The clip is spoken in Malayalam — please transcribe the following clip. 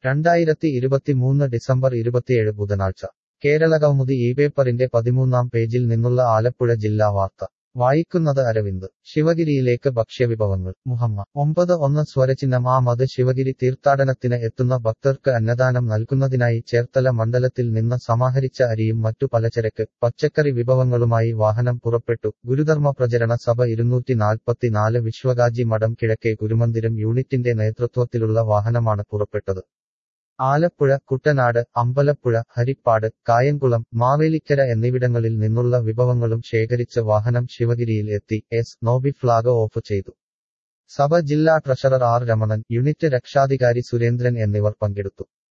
രണ്ടായിരത്തി ഇരുപത്തിമൂന്ന് ഡിസംബർ ഇരുപത്തിയേഴ് ബുധനാഴ്ച കേരളകൗമുദി ഈ പേപ്പറിന്റെ പതിമൂന്നാം പേജിൽ നിന്നുള്ള ആലപ്പുഴ ജില്ലാ വാർത്ത വായിക്കുന്നത് അരവിന്ദ് ശിവഗിരിയിലേക്ക് ഭക്ഷ്യവിഭവങ്ങൾ മുഹമ്മ ഒമ്പത് ഒന്ന് സ്വരചിഹ്നം ആ മത് ശിവഗിരി തീർത്ഥാടനത്തിന് എത്തുന്ന ഭക്തർക്ക് അന്നദാനം നൽകുന്നതിനായി ചേർത്തല മണ്ഡലത്തിൽ നിന്ന് സമാഹരിച്ച അരിയും മറ്റു പലചരക്ക് പച്ചക്കറി വിഭവങ്ങളുമായി വാഹനം പുറപ്പെട്ടു ഗുരുധർമ്മ പ്രചരണ സഭ ഇരുന്നൂറ്റി നാൽപ്പത്തിനാല് വിശ്വകാജി മഠം കിഴക്കേ ഗുരുമന്ദിരം യൂണിറ്റിന്റെ നേതൃത്വത്തിലുള്ള വാഹനമാണ് പുറപ്പെട്ടത് ആലപ്പുഴ കുട്ടനാട് അമ്പലപ്പുഴ ഹരിപ്പാട് കായംകുളം മാവേലിക്കര എന്നിവിടങ്ങളിൽ നിന്നുള്ള വിഭവങ്ങളും ശേഖരിച്ച് വാഹനം ശിവഗിരിയിൽ എത്തി എസ് നോബി ഫ്ളാഗ് ഓഫ് ചെയ്തു സഭ ജില്ലാ ട്രഷറർ ആർ രമണൻ യൂണിറ്റ് രക്ഷാധികാരി സുരേന്ദ്രൻ എന്നിവർ പങ്കെടുത്തു